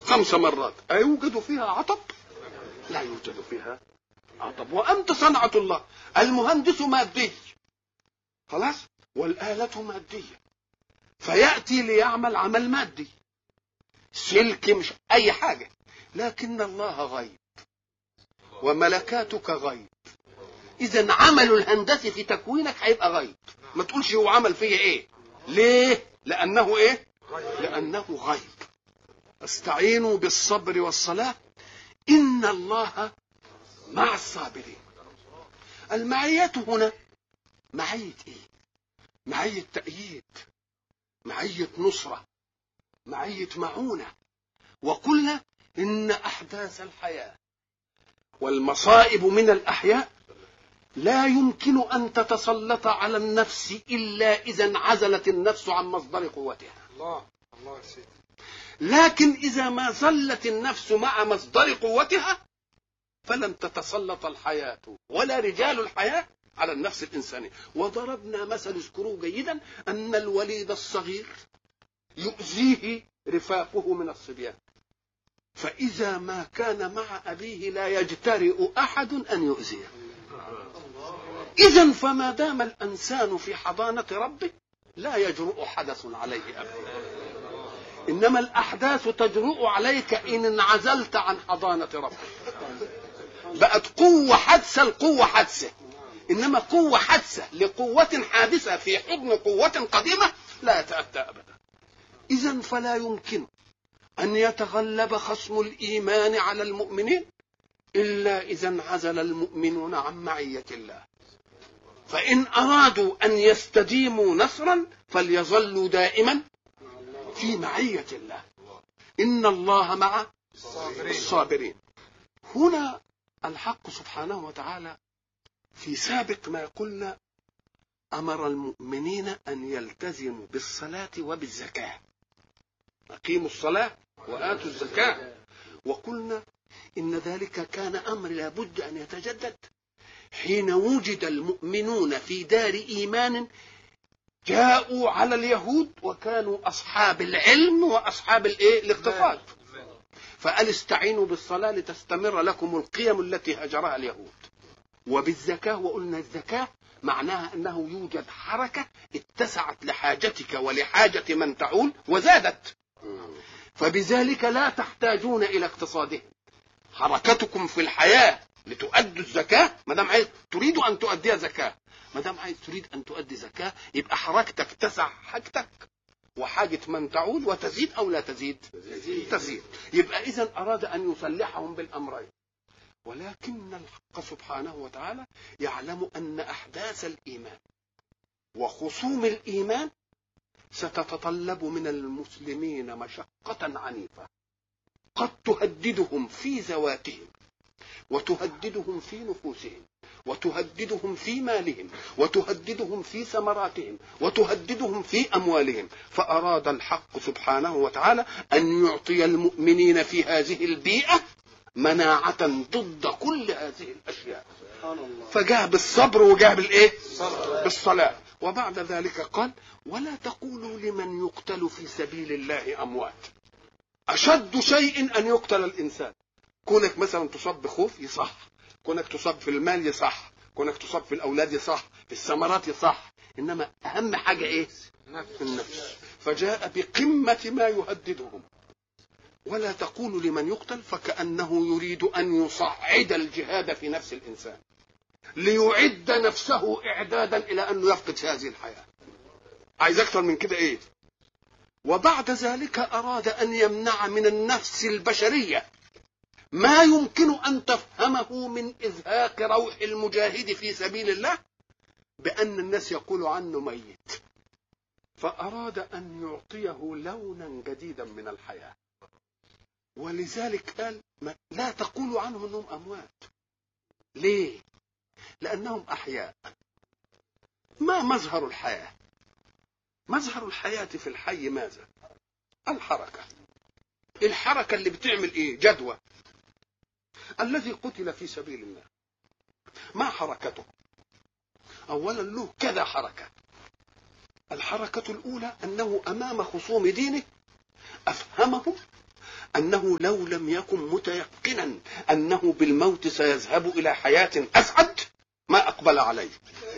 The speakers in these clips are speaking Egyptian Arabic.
خمس مرات أيوجد فيها عطب لا يوجد فيها عطب وأنت صنعة الله المهندس مادي خلاص والآلة مادية فيأتي ليعمل عمل مادي سلك مش أي حاجة لكن الله غيب وملكاتك غيب إذا عمل الهندسي في تكوينك هيبقى غيب ما تقولش هو عمل فيا إيه ليه لأنه إيه لأنه غيب استعينوا بالصبر والصلاة إن الله مع الصابرين المعية هنا معية إيه معية تأييد معية نصرة معية معونة وقلنا إن أحداث الحياة والمصائب من الأحياء لا يمكن أن تتسلط على النفس إلا إذا انعزلت النفس عن مصدر قوتها الله الله يا سيدي لكن إذا ما ظلت النفس مع مصدر قوتها فلن تتسلط الحياة ولا رجال الحياة على النفس الإنسانية وضربنا مثل اذكروه جيدا أن الوليد الصغير يؤذيه رفاقه من الصبيان فإذا ما كان مع أبيه لا يجترئ أحد أن يؤذيه إذا فما دام الإنسان في حضانة ربه لا يجرؤ حدث عليه أبدا إنما الأحداث تجرؤ عليك إن انعزلت عن حضانة ربك بقت قوة حادثة القوة حادثة إنما قوة حادثة لقوة حادثة في حضن قوة قديمة لا يتأتى أبدا إذا فلا يمكن أن يتغلب خصم الإيمان على المؤمنين إلا إذا انعزل المؤمنون عن معية الله فإن أرادوا أن يستديموا نصرا فليظلوا دائما في معية الله إن الله مع الصابرين الصابرين هنا الحق سبحانه وتعالى في سابق ما قلنا أمر المؤمنين أن يلتزموا بالصلاة وبالزكاة أقيموا الصلاة وآتوا الزكاة وقلنا إن ذلك كان أمر لابد أن يتجدد حين وجد المؤمنون في دار إيمان جاءوا على اليهود وكانوا أصحاب العلم وأصحاب الإيه؟ الاقتصاد فقال استعينوا بالصلاة لتستمر لكم القيم التي هجرها اليهود وبالزكاة وقلنا الزكاة معناها أنه يوجد حركة اتسعت لحاجتك ولحاجة من تعول وزادت فبذلك لا تحتاجون إلى اقتصادهم حركتكم في الحياة لتؤدوا الزكاة ما دام عايز تريد أن تؤديها زكاة ما دام عايز تريد أن تؤدي زكاة يبقى حركتك تسع حاجتك وحاجة من تعود وتزيد أو لا تزيد تزيد يبقى إذا أراد أن يصلحهم بالأمرين ولكن الحق سبحانه وتعالى يعلم أن أحداث الإيمان وخصوم الإيمان ستتطلب من المسلمين مشقة عنيفة قد تهددهم في ذواتهم وتهددهم في نفوسهم وتهددهم في مالهم وتهددهم في ثمراتهم وتهددهم في اموالهم فاراد الحق سبحانه وتعالى ان يعطي المؤمنين في هذه البيئه مناعه ضد كل هذه الاشياء فجاء بالصبر وجاء بالايه بالصلاه وبعد ذلك قال ولا تقولوا لمن يقتل في سبيل الله اموات اشد شيء ان يقتل الانسان كونك مثلا تصاب بخوف يصح كونك تصاب في المال يصح كونك تصاب في الاولاد يصح في الثمرات يصح انما اهم حاجه ايه نفس النفس فجاء بقمه ما يهددهم ولا تقول لمن يقتل فكانه يريد ان يصعد الجهاد في نفس الانسان ليعد نفسه اعدادا الى انه يفقد في هذه الحياه عايز اكثر من كده ايه وبعد ذلك اراد ان يمنع من النفس البشريه ما يمكن ان تفهمه من ازهاق روح المجاهد في سبيل الله بان الناس يقول عنه ميت فاراد ان يعطيه لونا جديدا من الحياه ولذلك قال ما- لا تقولوا عنهم انهم اموات ليه لانهم احياء ما مظهر الحياه مظهر الحياه في الحي ماذا الحركه الحركه اللي بتعمل ايه جدوى الذي قتل في سبيل الله ما حركته اولا له كذا حركه الحركه الاولى انه امام خصوم دينه افهمهم أنه لو لم يكن متيقنا أنه بالموت سيذهب إلى حياة أسعد ما أقبل عليه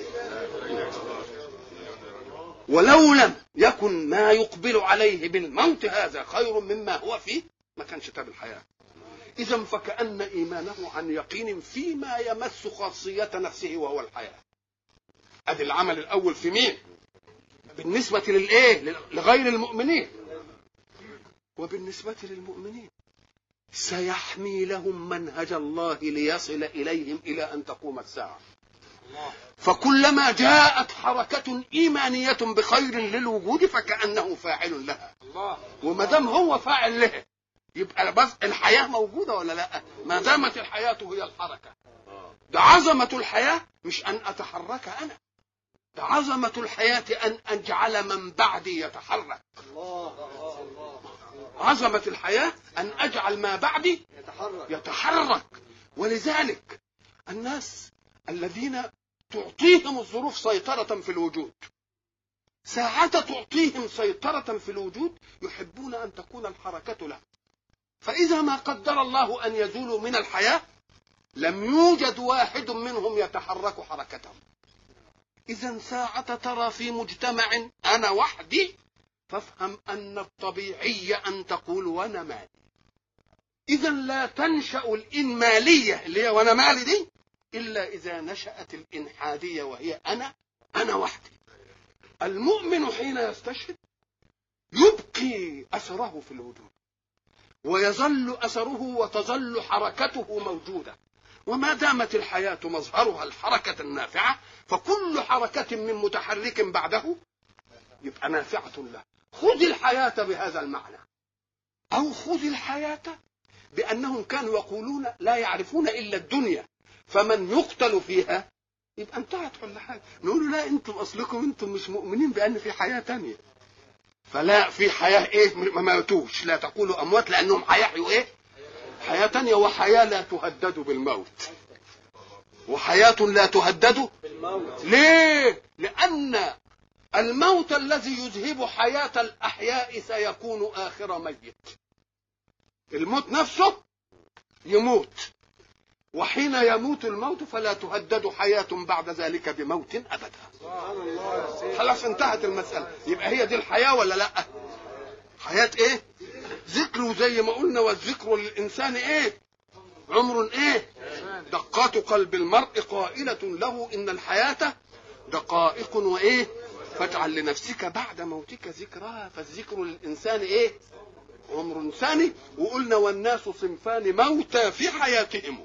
ولو لم يكن ما يقبل عليه بالموت هذا خير مما هو فيه ما كانش تاب الحياة إذا فكأن إيمانه عن يقين فيما يمس خاصية نفسه وهو الحياة أدي العمل الأول في مين بالنسبة للإيه لغير المؤمنين وبالنسبة للمؤمنين سيحمي لهم منهج الله ليصل إليهم إلى أن تقوم الساعة فكلما جاءت حركة إيمانية بخير للوجود فكأنه فاعل لها الله وما دام هو فاعل لها يبقى بس الحياة موجودة ولا لا ما دامت الحياة هي الحركة ده عظمة الحياة مش أن أتحرك أنا ده عظمة الحياة أن أجعل من بعدي يتحرك عظمة الحياة أن أجعل ما بعدي يتحرك ولذلك الناس الذين تعطيهم الظروف سيطرة في الوجود ساعة تعطيهم سيطرة في الوجود يحبون أن تكون الحركة له فإذا ما قدر الله أن يزولوا من الحياة لم يوجد واحد منهم يتحرك حركتهم إذا ساعة ترى في مجتمع أنا وحدي فافهم أن الطبيعي أن تقول وأنا مالي إذا لا تنشأ الإنمالية اللي هي وأنا مالي دي إلا إذا نشأت الإنحادية وهي أنا أنا وحدي المؤمن حين يستشهد يبقي أثره في الوجود ويظل أثره وتظل حركته موجودة وما دامت الحياة مظهرها الحركة النافعة فكل حركة من متحرك بعده يبقى نافعة له خذ الحياة بهذا المعنى أو خذ الحياة بأنهم كانوا يقولون لا يعرفون إلا الدنيا فمن يقتل فيها يبقى انتهت كل حاجة نقول لا انتم أصلكم انتم مش مؤمنين بأن في حياة تانية فلا في حياة ايه ما ماتوش لا تقولوا أموات لأنهم هيحيوا ايه حياة تانية وحياة لا تهدد بالموت وحياة لا تهدد بالموت ليه لأن الموت الذي يذهب حياة الأحياء سيكون آخر ميت الموت نفسه يموت وحين يموت الموت فلا تهدد حياة بعد ذلك بموت أبدا سبحان الله يا سيدي خلاص انتهت المسألة يبقى هي دي الحياة ولا لا حياة ايه ذكر زي ما قلنا والذكر للإنسان ايه عمر ايه دقات قلب المرء قائلة له إن الحياة دقائق وإيه فاجعل لنفسك بعد موتك ذكرها فالذكر للإنسان إيه عمر ثاني وقلنا والناس صنفان موتى في حياتهم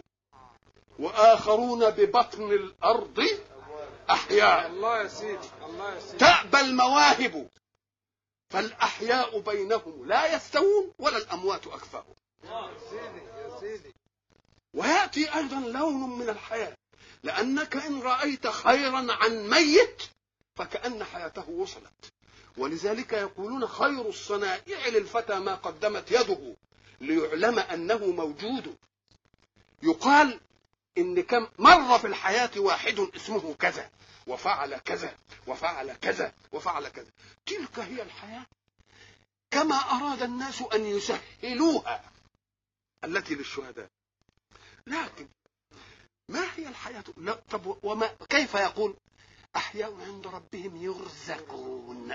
وآخرون ببطن الأرض أحياء الله يا سيدي الله يا سيدي تأبى المواهب فالأحياء بينهم لا يستوون ولا الأموات أكفأ يا سيدي يا سيدي ويأتي أيضا لون من الحياة لأنك إن رأيت خيرا عن ميت فكأن حياته وصلت ولذلك يقولون خير الصنائع للفتى ما قدمت يده ليعلم أنه موجود يقال إن كم مر في الحياة واحد اسمه كذا وفعل كذا وفعل كذا وفعل كذا تلك هي الحياة كما أراد الناس أن يسهلوها التي للشهداء لكن ما هي الحياة لا طب وما كيف يقول أحياء عند ربهم يرزقون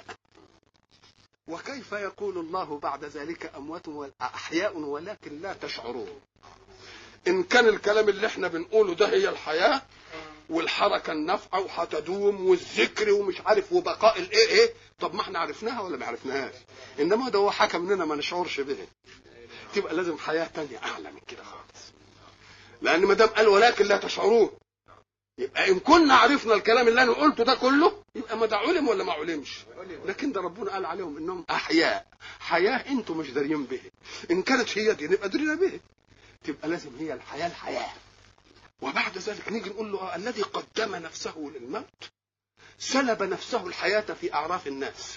وكيف يقول الله بعد ذلك أموات أحياء ولكن لا تشعرون إن كان الكلام اللي احنا بنقوله ده هي الحياة والحركة النافعة وهتدوم والذكر ومش عارف وبقاء الايه ايه طب ما احنا عرفناها ولا ما عرفناهاش انما ده هو حكى مننا ما نشعرش به تبقى لازم حياة تانية أعلى من كده خالص لأن ما دام قال ولكن لا تشعرون يبقى إن كنا عرفنا الكلام اللي أنا قلته ده كله يبقى ما ده علم ولا ما علمش لكن ده ربنا قال عليهم إنهم أحياء حياة أنتم مش دارين به إن كانت هي دي نبقى درينا به تبقى لازم هي الحياة الحياة وبعد ذلك نيجي نقول له الذي قدم نفسه للموت سلب نفسه الحياة في أعراف الناس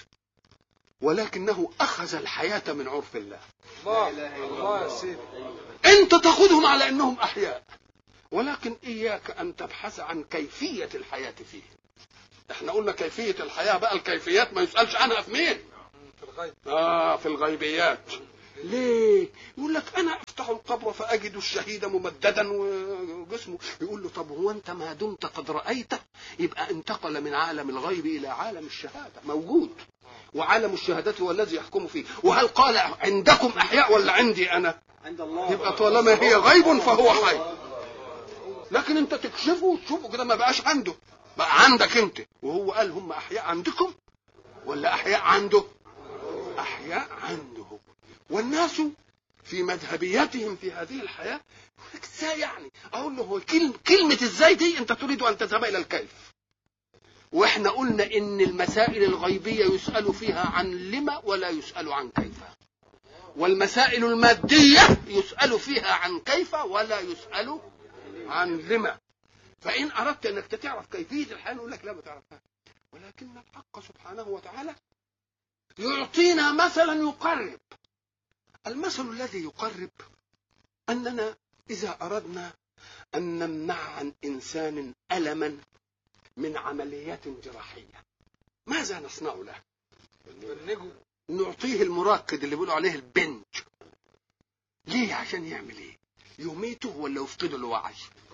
ولكنه أخذ الحياة من عرف الله الله الله يا سيدي انت تاخذهم على انهم احياء ولكن اياك ان تبحث عن كيفيه الحياه فيه احنا قلنا كيفيه الحياه بقى الكيفيات ما يسالش عنها في مين في الغيب اه في الغيبيات ليه يقول لك انا افتح القبر فاجد الشهيد ممددا وجسمه يقول له طب هو انت ما دمت قد رايته يبقى انتقل من عالم الغيب الى عالم الشهاده موجود وعالم الشهادة هو الذي يحكم فيه وهل قال عندكم احياء ولا عندي انا عند الله يبقى طالما هي غيب فهو حي لكن انت تكشفه وتشوفه كده ما بقاش عنده بقى عندك انت وهو قال هم احياء عندكم ولا احياء عنده احياء عنده والناس في مذهبياتهم في هذه الحياه يقول لك ازاي يعني اقول له هو كلمه كلمه ازاي دي انت تريد ان تذهب الى الكيف واحنا قلنا ان المسائل الغيبيه يسال فيها عن لما ولا يسال عن كيف والمسائل الماديه يسال فيها عن كيف ولا يسال عن لما فان اردت انك تعرف كيفيه الحياه نقول لك لا ما تعرفها ولكن الحق سبحانه وتعالى يعطينا مثلا يقرب المثل الذي يقرب اننا اذا اردنا ان نمنع عن انسان الما من عمليات جراحيه ماذا نصنع له بنجوا نعطيه المراكد اللي بيقولوا عليه البنج ليه عشان يعمل ايه يميته ولا يفقده الوعي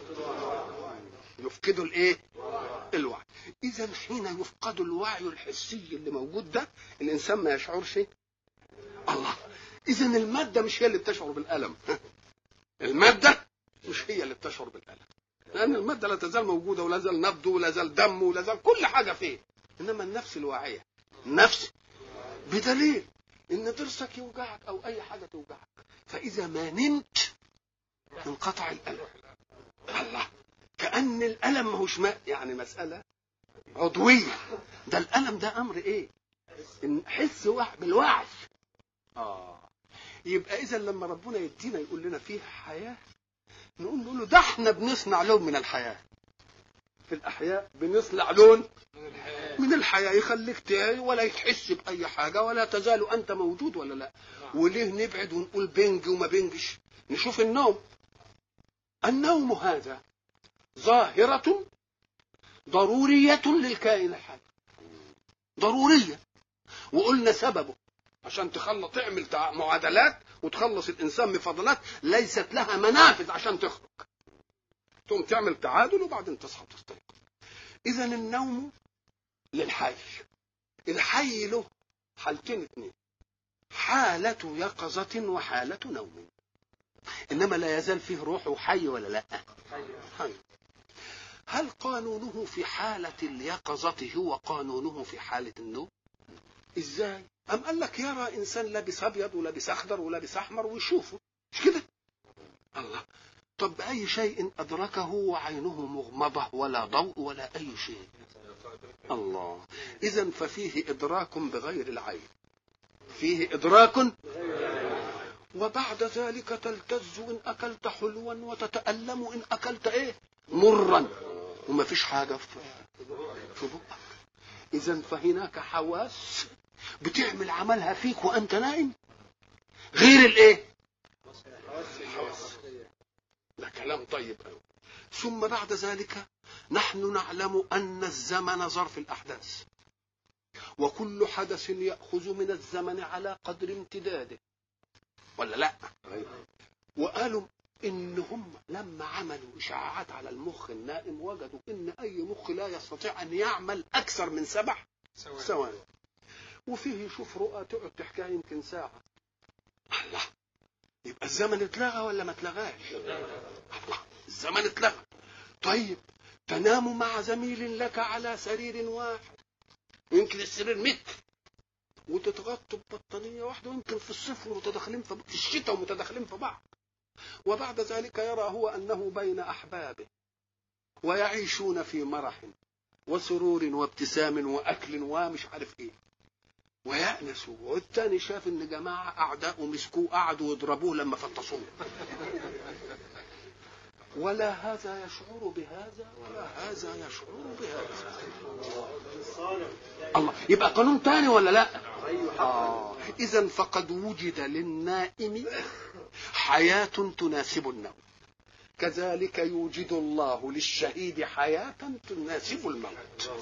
يفقده الايه الوعي اذا حين يفقد الوعي الحسي اللي موجود ده الانسان ما يشعرش الله اذا الماده مش هي اللي بتشعر بالالم الماده مش هي اللي بتشعر بالالم لان الماده لا تزال موجوده ولا زال نبضه ولا زال دمه ولا زال كل حاجه فيه انما النفس الواعيه النفس بدليل ان ضرسك يوجعك او اي حاجه توجعك فاذا ما نمت انقطع الالم الله كان الالم ما هوش ما يعني مساله عضويه ده الالم ده امر ايه إن حس واحد بالوعي اه يبقى اذا لما ربنا يدينا يقول لنا فيه حياه نقول نقول له ده احنا بنصنع لون من الحياه في الاحياء بنصنع لون من الحياة من الحياة يخليك تعي ولا يحس بأي حاجة ولا تزال أنت موجود ولا لا وليه نبعد ونقول بنج وما بنجش نشوف النوم النوم هذا ظاهرة ضرورية للكائن الحي ضرورية وقلنا سببه عشان تخلص تعمل تع- معادلات وتخلص الإنسان بفضلات ليست لها منافذ عشان تخرج تقوم تعمل تعادل وبعدين تصحى وتستيقظ إذا النوم للحي الحي له حالتين اتنين حالة يقظة وحالة نوم إنما لا يزال فيه روح وحي ولا لا حي هل قانونه في حالة اليقظة هو قانونه في حالة النوم ازاي أم قال لك يرى إنسان لابس أبيض ولابس أخضر ولابس أحمر ويشوفه مش كده الله طب بأي شيء أدركه وعينه مغمضة ولا ضوء ولا أي شيء الله إذا ففيه إدراك بغير العين فيه إدراك وبعد ذلك تلتز إن أكلت حلوا وتتألم إن أكلت إيه مرا وما فيش حاجة في في بقك إذا فهناك حواس بتعمل عملها فيك وأنت نائم غير الإيه الحواس ده كلام طيب أوي ثم بعد ذلك نحن نعلم أن الزمن ظرف الأحداث وكل حدث يأخذ من الزمن على قدر امتداده ولا لا وقالوا ان هم لما عملوا اشعاعات على المخ النائم وجدوا ان اي مخ لا يستطيع ان يعمل اكثر من سبع سواء ثواني وفيه يشوف رؤى تقعد تحكيها يمكن ساعه الله يبقى الزمن اتلغى ولا ما اتلغاش الله الزمن اتلغى طيب تنام مع زميل لك على سرير واحد ويمكن السرير متر وتتغطوا ببطانية واحدة ويمكن في الصيف متداخلين في في الشتاء ومتداخلين في بعض وبعد ذلك يرى هو أنه بين أحبابه ويعيشون في مرح وسرور وابتسام وأكل ومش عارف إيه ويأنسوا والتاني شاف إن جماعة أعداء مسكوه قعدوا يضربوه لما فطسوه ولا هذا يشعر بهذا ولا هذا يشعر بهذا الله يبقى قانون تاني ولا لا آه. إذا فقد وجد للنائم حياة تناسب النوم كذلك يوجد الله للشهيد حياة تناسب الموت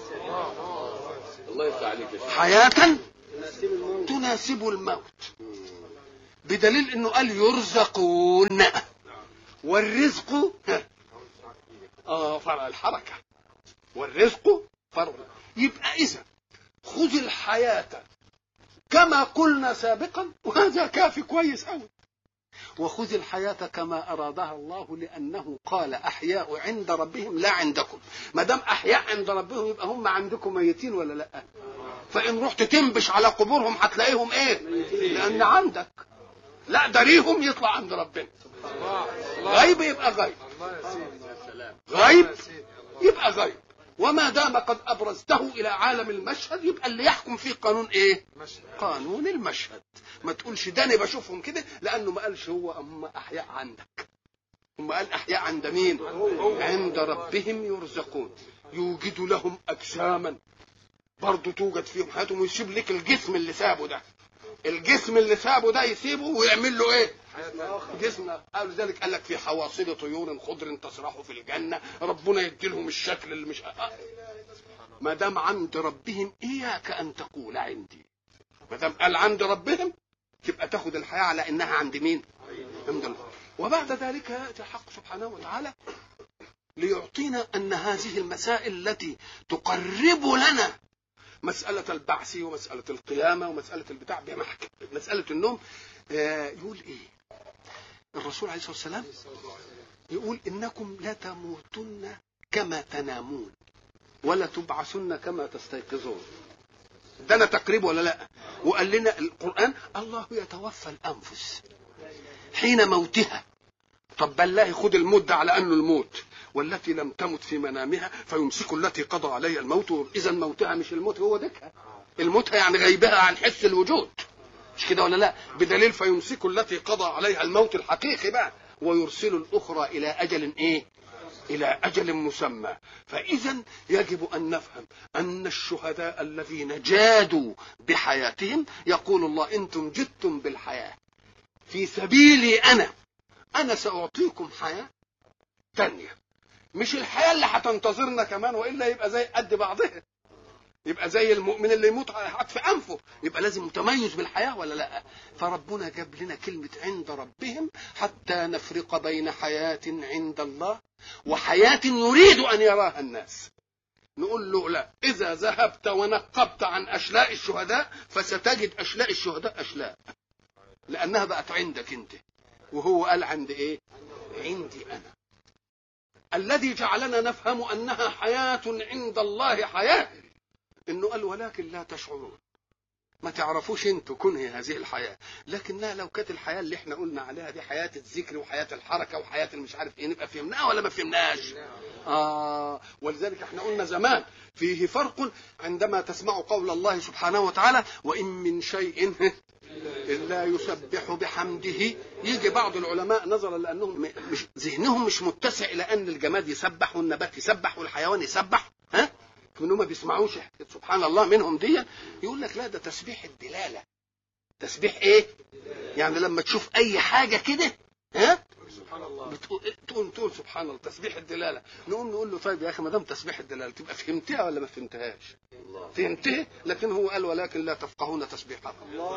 الله يفتح عليك يا شيخ. حياة تناسب الموت بدليل انه قال يرزقون والرزق اه فرع الحركه والرزق فرع يبقى اذا خذ الحياه كما قلنا سابقا وهذا كافي كويس قوي وخذ الحياة كما أرادها الله لأنه قال أحياء عند ربهم لا عندكم ما دام أحياء عند ربهم يبقى هم عندكم ميتين ولا لا فإن رحت تنبش على قبورهم هتلاقيهم إيه لأن عندك لا دريهم يطلع عند ربنا غيب يبقى غيب الله يا سيدي يا سلام غيب يا سيدي يبقى غيب وما دام قد أبرزته إلى عالم المشهد يبقى اللي يحكم فيه قانون إيه ماشي قانون المشهد ما تقولش ده انا بشوفهم كده لانه ما قالش هو هم احياء عندك هم قال احياء عند مين عند ربهم يرزقون يوجد لهم اجساما برضه توجد فيهم حياتهم ويسيب لك الجسم اللي سابه ده الجسم اللي سابه ده يسيبه ويعمل له ايه جسم قالوا ذلك قال لك في حواصل طيور خضر تسرح في الجنه ربنا يدي لهم الشكل اللي مش آه. ما دام عند ربهم اياك ان تقول عندي ما دام قال عند ربهم تبقى تاخد الحياه على انها عند مين؟ عند الله وبعد ذلك ياتي الحق سبحانه وتعالى ليعطينا ان هذه المسائل التي تقرب لنا مسألة البعث ومسألة القيامة ومسألة البتاع بمحكم مسألة النوم آه، يقول إيه الرسول عليه الصلاة والسلام يقول إنكم لا تموتن كما تنامون ولا تبعثن كما تستيقظون ده انا تقريب ولا لا وقال لنا القرآن الله يتوفى الأنفس حين موتها طب بالله خد الموت ده على انه الموت والتي لم تمت في منامها فيمسك التي قضى عليها الموت اذا موتها مش الموت هو ذكها الموت يعني غيبها عن حس الوجود مش كده ولا لا بدليل فيمسك التي قضى عليها الموت الحقيقي بقى ويرسل الاخرى الى اجل ايه الى اجل مسمى فاذا يجب ان نفهم ان الشهداء الذين جادوا بحياتهم يقول الله انتم جدتم بالحياه في سبيلي انا انا ساعطيكم حياه تانية مش الحياه اللي هتنتظرنا كمان والا يبقى زي قد بعضها يبقى زي المؤمن اللي يموت حط في انفه يبقى لازم متميز بالحياه ولا لا فربنا جاب لنا كلمه عند ربهم حتى نفرق بين حياه عند الله وحياه يريد ان يراها الناس نقول له لا اذا ذهبت ونقبت عن اشلاء الشهداء فستجد اشلاء الشهداء اشلاء لانها بقت عندك انت وهو قال عند ايه عندي انا الذي جعلنا نفهم انها حياه عند الله حياه انه قال ولكن لا تشعرون ما تعرفوش انتوا كنه هذه الحياه لكنها لو كانت الحياه اللي احنا قلنا عليها دي حياه الذكر وحياه الحركه وحياه المش عارف ايه نبقى فهمناها ولا ما فهمناش اه ولذلك احنا قلنا زمان فيه فرق عندما تسمع قول الله سبحانه وتعالى وان من شيء الا يسبح بحمده يجي بعض العلماء نظرا لانهم م- مش ذهنهم مش متسع الى ان الجماد يسبح والنبات يسبح والحيوان يسبح ها كانوا ما بيسمعوش سبحان الله منهم دي يقول لك لا ده تسبيح الدلاله تسبيح ايه يعني لما تشوف اي حاجه كده ها سبحان الله بتقول تقول تقول سبحان الله تسبيح الدلاله نقوم نقول له طيب يا اخي ما دام تسبيح الدلاله تبقى فهمتها ولا ما فهمتهاش فهمتها لكن هو قال ولكن لا تفقهون تسبيحهم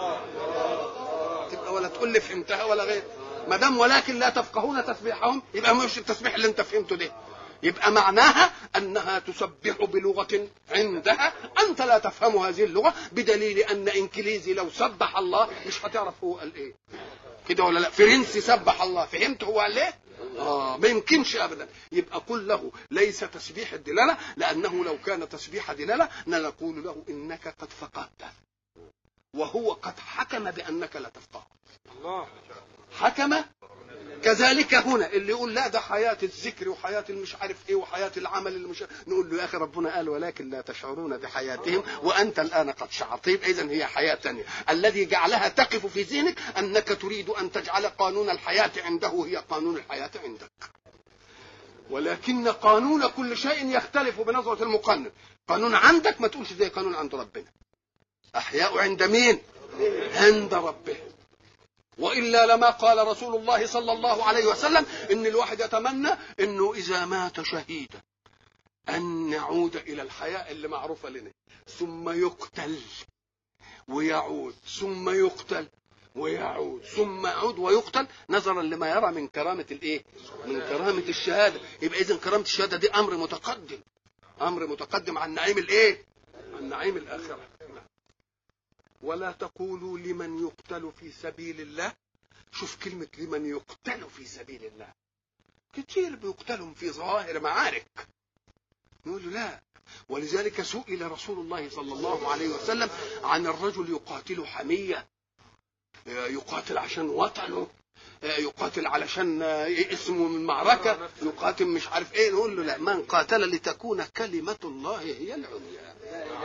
تبقى ولا تقول لي فهمتها ولا غير ما دام ولكن لا تفقهون تسبيحهم يبقى مش التسبيح اللي انت فهمته ده يبقى معناها انها تسبح بلغه عندها انت لا تفهم هذه اللغه بدليل ان انكليزي لو سبح الله مش هتعرف هو قال ايه كده ولا لا فرنسي سبح الله فهمت هو قال ايه اه ما يمكنش ابدا يبقى قل له ليس تسبيح الدلاله لانه لو كان تسبيح دلاله لنقول له انك قد فقدت وهو قد حكم بانك لا تفقه الله حكم كذلك هنا اللي يقول لا ده حياة الذكر وحياة المش عارف ايه وحياة العمل اللي مش نقول له يا اخي ربنا قال ولكن لا تشعرون بحياتهم وانت الان قد شعرت طيب اذا هي حياة ثانية الذي جعلها تقف في ذهنك انك تريد ان تجعل قانون الحياة عنده هي قانون الحياة عندك ولكن قانون كل شيء يختلف بنظرة المقنن قانون عندك ما تقولش زي قانون عند ربنا احياء عند مين عند ربه والا لما قال رسول الله صلى الله عليه وسلم ان الواحد يتمنى انه اذا مات شهيدا ان نعود الى الحياه اللي معروفه لنا ثم يقتل ويعود ثم يقتل ويعود ثم يعود ويقتل نظرا لما يرى من كرامة الايه من كرامة الشهادة يبقى اذا كرامة الشهادة دي امر متقدم امر متقدم عن نعيم الايه عن نعيم الاخرة ولا تقولوا لمن يقتل في سبيل الله شوف كلمة لمن يقتل في سبيل الله كتير بيقتلهم في ظواهر معارك نقول له لا ولذلك سئل رسول الله صلى الله عليه وسلم عن الرجل يقاتل حمية يقاتل عشان وطنه يقاتل علشان اسمه من معركة يقاتل مش عارف ايه نقول له لا من قاتل لتكون كلمة الله هي العليا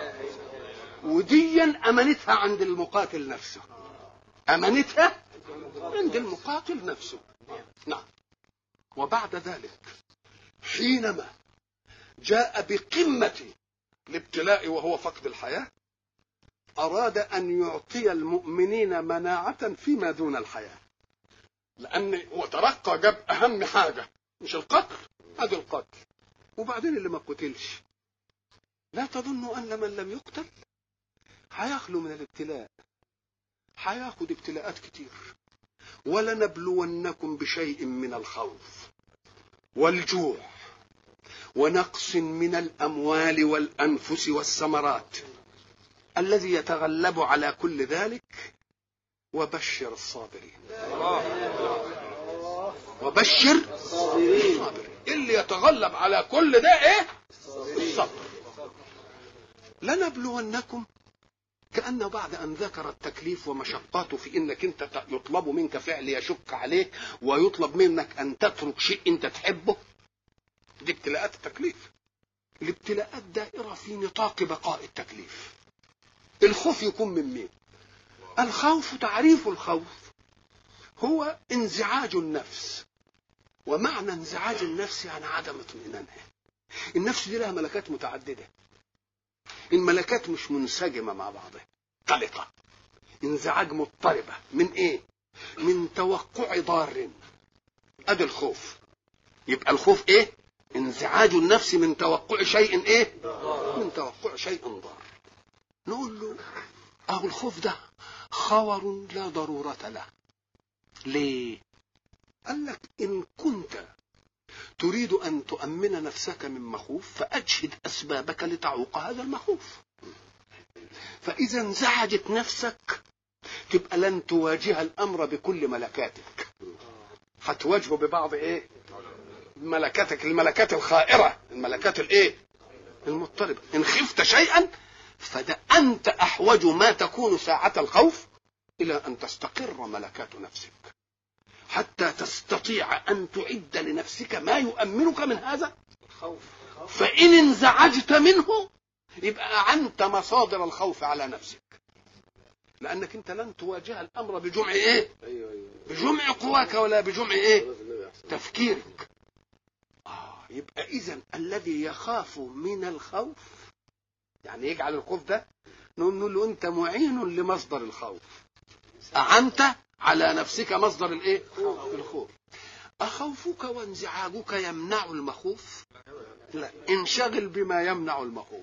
وديا امانتها عند المقاتل نفسه امانتها عند المقاتل نفسه نعم وبعد ذلك حينما جاء بقمة الابتلاء وهو فقد الحياة أراد أن يعطي المؤمنين مناعة فيما دون الحياة لأن هو ترقى جاب أهم حاجة مش القتل هذا القتل وبعدين اللي ما قتلش لا تظنوا أن من لم يقتل هيخلو من الابتلاء هياخد ابتلاءات كتير ولنبلونكم بشيء من الخوف والجوع ونقص من الاموال والانفس والثمرات الذي يتغلب على كل ذلك وبشر الصابرين وبشر الصابرين اللي يتغلب على كل ده ايه الصبر لنبلونكم كأنه بعد أن ذكر التكليف ومشقاته في إنك أنت يطلب منك فعل يشق عليك ويطلب منك أن تترك شيء أنت تحبه دي ابتلاءات التكليف الابتلاءات دائرة في نطاق بقاء التكليف الخوف يكون من مين الخوف تعريف الخوف هو انزعاج النفس ومعنى انزعاج النفس يعني عدم اطمئنانها النفس دي لها ملكات متعدده الملكات مش منسجمه مع بعضها قلقه انزعاج مضطربه من ايه من توقع ضار ادي الخوف يبقى الخوف ايه انزعاج النفس من توقع شيء ايه من توقع شيء ضار نقول له اهو الخوف ده خور لا ضرورة له ليه قال لك ان كنت تريد ان تؤمن نفسك من مخوف فاجهد اسبابك لتعوق هذا المخوف فاذا انزعجت نفسك تبقى لن تواجه الامر بكل ملكاتك هتواجهه ببعض ايه ملكاتك الملكات الخائرة الملكات الايه المضطربة ان خفت شيئا فده انت احوج ما تكون ساعة الخوف الى ان تستقر ملكات نفسك حتى تستطيع ان تعد لنفسك ما يؤمنك من هذا الخوف فان انزعجت منه يبقى اعنت مصادر الخوف على نفسك لانك انت لن تواجه الامر بجمع ايه ايوه ايوه بجمع قواك ولا بجمع ايه تفكيرك آه يبقى إذا الذي يخاف من الخوف يعني يجعل الخوف ده نقول له أنت معين لمصدر الخوف أعنت على نفسك مصدر الإيه؟ الخوف أخوفك وانزعاجك يمنع المخوف؟ لا انشغل بما يمنع المخوف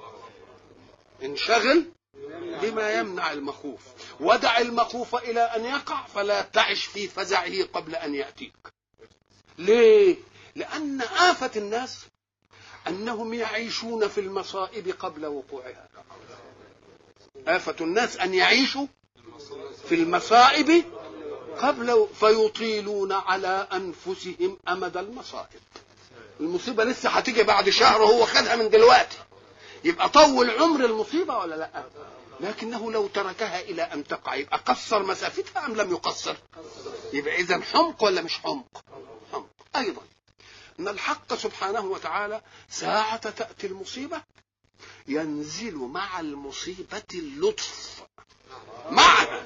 انشغل بما يمنع المخوف ودع المخوف إلى أن يقع فلا تعش في فزعه قبل أن يأتيك ليه؟ لأن آفة الناس أنهم يعيشون في المصائب قبل وقوعها آفة الناس أن يعيشوا في المصائب قبل فيطيلون على أنفسهم أمد المصائب المصيبة لسه هتيجي بعد شهر وهو خدها من دلوقتي يبقى طول عمر المصيبة ولا لا لكنه لو تركها إلى أن تقع يبقى قصر مسافتها أم لم يقصر يبقى إذا حمق ولا مش حمق حمق أيضا أن الحق سبحانه وتعالى ساعة تأتي المصيبة ينزل مع المصيبة اللطف معها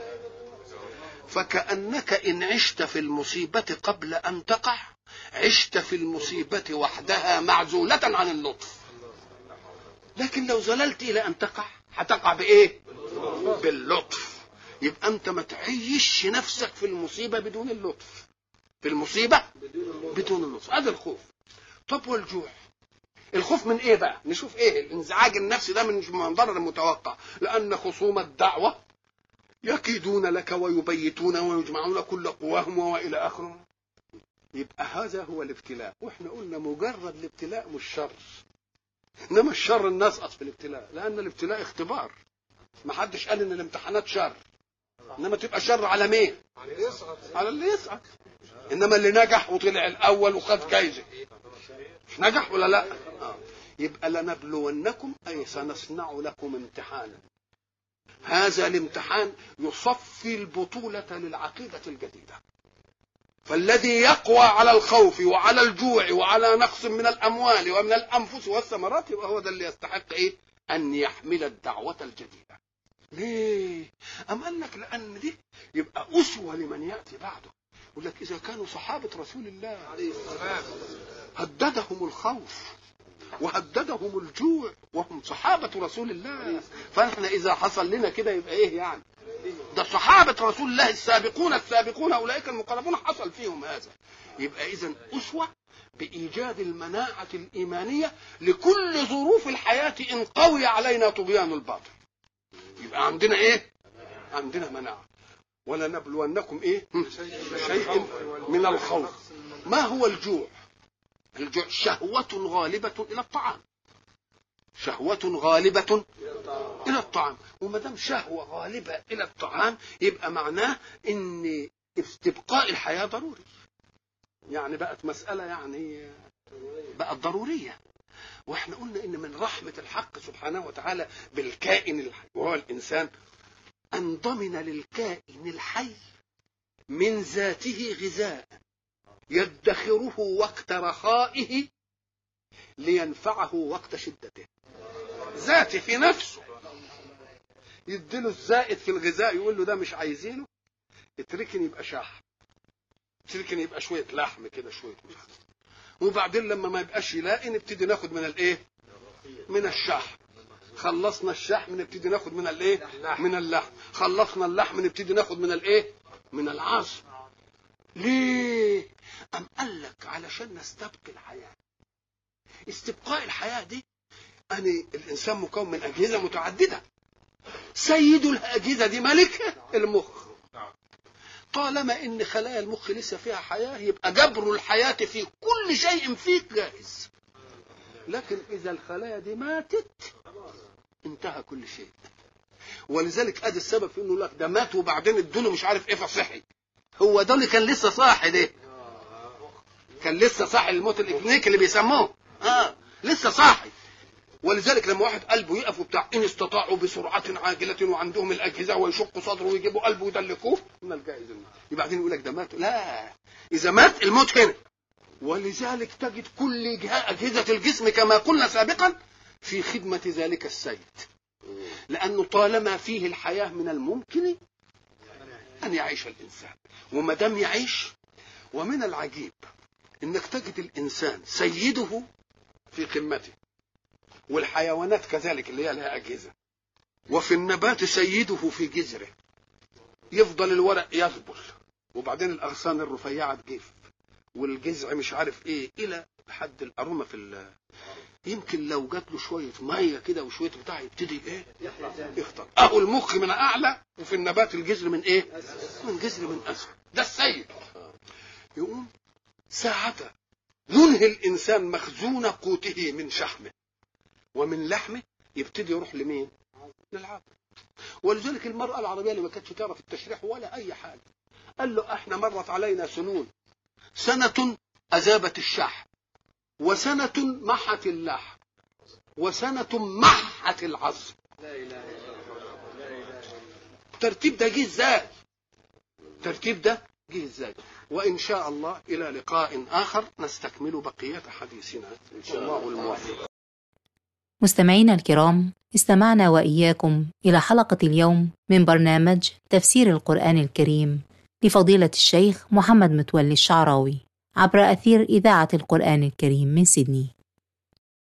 فكأنك إن عشت في المصيبة قبل أن تقع عشت في المصيبة وحدها معزولة عن اللطف لكن لو زللت إلى أن تقع هتقع بإيه؟ باللطف يبقى أنت ما تعيش نفسك في المصيبة بدون اللطف في المصيبة بدون اللطف هذا الخوف طب والجوع الخوف من ايه بقى نشوف ايه الانزعاج النفسي ده من منظر المتوقع لان خصوم الدعوه يكيدون لك ويبيتون ويجمعون كل قواهم والى اخره يبقى هذا هو الابتلاء واحنا قلنا مجرد الابتلاء مش شر انما الشر الناس اسقط في الابتلاء لان الابتلاء اختبار ما حدش قال ان الامتحانات شر انما تبقى شر على مين على اللي يسقط انما اللي نجح وطلع الاول وخد جايزه مش نجح ولا لا آه. يبقى لنبلونكم اي سنصنع لكم امتحانا هذا الامتحان يصفي البطولة للعقيدة الجديدة فالذي يقوى على الخوف وعلى الجوع وعلى نقص من الأموال ومن الأنفس والثمرات يبقى هو ده اللي يستحق إيه أن يحمل الدعوة الجديدة ليه أم قال لك لأن دي يبقى أسوة لمن يأتي بعده يقول لك إذا كانوا صحابة رسول الله هددهم الخوف وهددهم الجوع وهم صحابة رسول الله فاحنا إذا حصل لنا كده يبقى إيه يعني ده صحابة رسول الله السابقون السابقون أولئك المقربون حصل فيهم هذا يبقى إذا أسوة بإيجاد المناعة الإيمانية لكل ظروف الحياة إن قوي علينا طغيان الباطل يبقى عندنا إيه عندنا مناعة ولنبلونكم إيه شيء من الخوف ما هو الجوع الجوع شهوة غالبة إلى الطعام شهوة غالبة إلى الطعام وما دام شهوة غالبة إلى الطعام يبقى معناه إن استبقاء الحياة ضروري يعني بقت مسألة يعني بقت ضرورية واحنا قلنا ان من رحمة الحق سبحانه وتعالى بالكائن الحي وهو الانسان ان ضمن للكائن الحي من ذاته غذاء يدخره وقت رخائه لينفعه وقت شدته ذاتي في نفسه يديله الزائد في الغذاء يقول له ده مش عايزينه اتركني يبقى شحم اتركني يبقى شويه لحم كده شويه مش عارف. وبعدين لما ما يبقاش يلاقي نبتدي ناخد من الايه من الشحم خلصنا الشحم نبتدي ناخد من الايه من اللحم خلصنا اللحم نبتدي ناخد من الايه من العظم ليه أم قال لك علشان نستبقي الحياة استبقاء الحياة دي أن الإنسان مكون من أجهزة متعددة سيد الأجهزة دي ملك المخ طالما ان خلايا المخ لسه فيها حياه يبقى جبر الحياه في كل شيء فيك جائز لكن اذا الخلايا دي ماتت انتهى كل شيء ولذلك ادي السبب في انه لك ده مات وبعدين ادوله مش عارف ايه فصحي هو ده اللي كان لسه صاحي ده كان لسه صاحي الموت الاكلينيكي اللي بيسموه اه لسه صاحي ولذلك لما واحد قلبه يقف وبتاع ان استطاعوا بسرعه عاجله وعندهم الاجهزه ويشقوا صدره ويجيبوا قلبه ويدلكوه من الجائز الموت يبقى يقول لك ده مات لا اذا مات الموت هنا ولذلك تجد كل جهة اجهزه الجسم كما قلنا سابقا في خدمه ذلك السيد لانه طالما فيه الحياه من الممكن ان يعيش الانسان وما دام يعيش ومن العجيب انك تجد الانسان سيده في قمته والحيوانات كذلك اللي هي لها أجهزة وفي النبات سيده في جذره يفضل الورق يذبل وبعدين الأغصان الرفيعة تجف والجذع مش عارف ايه الى حد الأرومة في ال يمكن لو جات له شوية مية كده وشوية بتاع يبتدي ايه يخطر اهو المخ من اعلى وفي النبات الجذر من ايه من جذر من اسفل ده السيد يقوم ساعة ينهي الانسان مخزون قوته من شحمه ومن لحمه يبتدي يروح لمين؟ للعقل ولذلك المرأة العربية اللي ما كانتش تعرف التشريح ولا أي حاجة قال له احنا مرت علينا سنون سنة أذابت الشحم وسنة محت اللحم وسنة محت العظم الترتيب ده جه ازاي؟ الترتيب ده جه ازاي؟ وإن شاء الله إلى لقاء آخر نستكمل بقية حديثنا إن شاء الله الموفق مستمعينا الكرام استمعنا وإياكم إلى حلقة اليوم من برنامج تفسير القرآن الكريم لفضيلة الشيخ محمد متولي الشعراوي عبر أثير إذاعة القرآن الكريم من سيدني